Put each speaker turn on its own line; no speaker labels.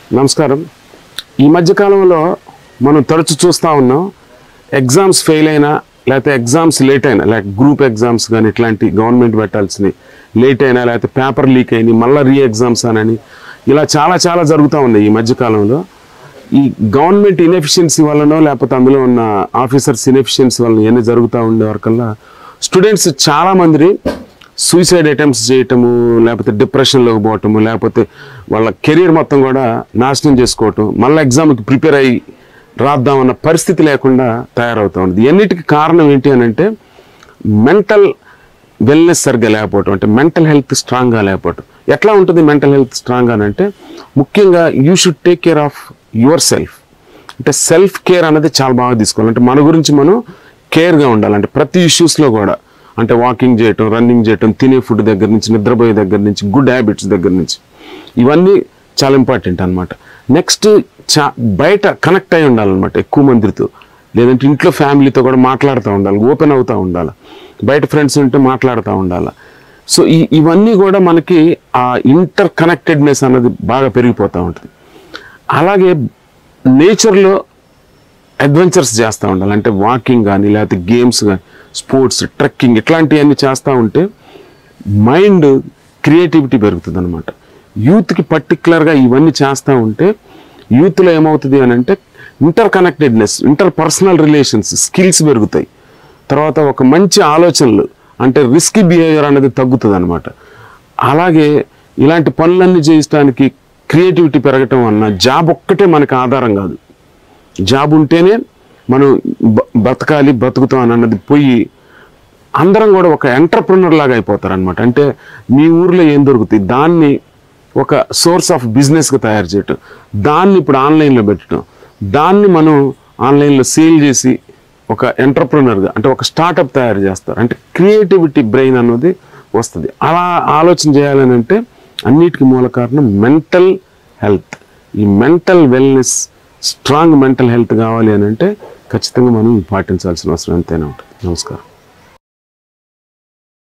నమస్కారం ఈ మధ్య కాలంలో మనం తరచు చూస్తూ ఉన్నాం ఎగ్జామ్స్ ఫెయిల్ అయినా లేకపోతే ఎగ్జామ్స్ లేట్ అయినా లేక గ్రూప్ ఎగ్జామ్స్ కానీ ఇట్లాంటి గవర్నమెంట్ పెట్టాల్సినవి లేట్ అయినా లేకపోతే పేపర్ లీక్ అయినాయి మళ్ళీ రీ ఎగ్జామ్స్ అని ఇలా చాలా చాలా జరుగుతూ ఉన్నాయి ఈ మధ్య కాలంలో ఈ గవర్నమెంట్ ఇన్ఎఫిషియన్సీ వల్లనో లేకపోతే అందులో ఉన్న ఆఫీసర్స్ ఇన్ఎఫిషియన్సీ వలన ఇవన్నీ జరుగుతూ ఉండే వరకల్లా స్టూడెంట్స్ చాలా మంది సూసైడ్ అటెంప్ట్స్ చేయటము లేకపోతే డిప్రెషన్లోకి పోవటము లేకపోతే వాళ్ళ కెరీర్ మొత్తం కూడా నాశనం చేసుకోవటం మళ్ళీ ఎగ్జామ్కి ప్రిపేర్ అయ్యి రాద్దామన్న పరిస్థితి లేకుండా తయారవుతూ ఉంది ఎన్నిటికి కారణం ఏంటి అని అంటే మెంటల్ వెల్నెస్ సరిగ్గా లేకపోవటం అంటే మెంటల్ హెల్త్ స్ట్రాంగ్గా లేకపోవటం ఎట్లా ఉంటుంది మెంటల్ హెల్త్ స్ట్రాంగ్ అని అంటే ముఖ్యంగా you should take care of yourself అంటే సెల్ఫ్ కేర్ అనేది చాలా బాగా తీసుకోవాలి అంటే మన గురించి మనం కేర్గా ఉండాలి అంటే ప్రతి ఇష్యూస్లో కూడా అంటే వాకింగ్ చేయటం రన్నింగ్ చేయటం తినే ఫుడ్ దగ్గర నుంచి నిద్రపోయే దగ్గర నుంచి గుడ్ హ్యాబిట్స్ దగ్గర నుంచి ఇవన్నీ చాలా ఇంపార్టెంట్ అనమాట నెక్స్ట్ చా బయట కనెక్ట్ అయి ఉండాలన్నమాట ఎక్కువ మందితో లేదంటే ఇంట్లో ఫ్యామిలీతో కూడా మాట్లాడుతూ ఉండాలి ఓపెన్ అవుతూ ఉండాలి బయట ఫ్రెండ్స్ ఉంటే మాట్లాడుతూ ఉండాలి సో ఈ ఇవన్నీ కూడా మనకి ఆ ఇంటర్ కనెక్టెడ్నెస్ అన్నది బాగా పెరిగిపోతూ ఉంటుంది అలాగే నేచర్లో అడ్వెంచర్స్ చేస్తూ ఉండాలి అంటే వాకింగ్ కానీ లేకపోతే గేమ్స్ కానీ స్పోర్ట్స్ ట్రెక్కింగ్ ఇట్లాంటివన్నీ చేస్తూ ఉంటే మైండ్ క్రియేటివిటీ పెరుగుతుంది అనమాట యూత్కి పర్టికులర్గా ఇవన్నీ చేస్తూ ఉంటే యూత్లో ఏమవుతుంది అని అంటే interconnectedness interpersonal relations skills పెరుగుతాయి తర్వాత ఒక మంచి ఆలోచనలు అంటే రిస్కీ బిహేవియర్ అనేది తగ్గుతుంది అనమాట అలాగే ఇలాంటి పనులన్నీ చేయడానికి క్రియేటివిటీ పెరగటం అన్న జాబ్ ఒక్కటే మనకు ఆధారం కాదు జాబ్ ఉంటేనే మనం బ- బతకాలి బతుకుతాం అని అన్నది పోయి అందరం కూడా ఒక ఎంటర్ప్రినర్ లాగా అయిపోతారు అనమాట అంటే మీ ఊర్లో ఏం దొరుకుతాయి దాన్ని ఒక సోర్స్ ఆఫ్ బిజినెస్గా తయారు చేయటం దాన్ని ఇప్పుడు ఆన్లైన్లో పెట్టడం దాన్ని మనం ఆన్లైన్లో సేల్ చేసి ఒక ఎంటర్ప్రినర్గా అంటే ఒక స్టార్టప్ తయారు చేస్తారు అంటే క్రియేటివిటీ బ్రెయిన్ అన్నది వస్తుంది అలా ఆలోచన చేయాలని అంటే అన్నిటికీ మూల కారణం మెంటల్ హెల్త్ ఈ mental wellness strong mental health కావాలి అని అంటే ఖచ్చితంగా మనం పాటించాల్సిన అవసరం ఎంతైనా ఉంటుంది నమస్కారం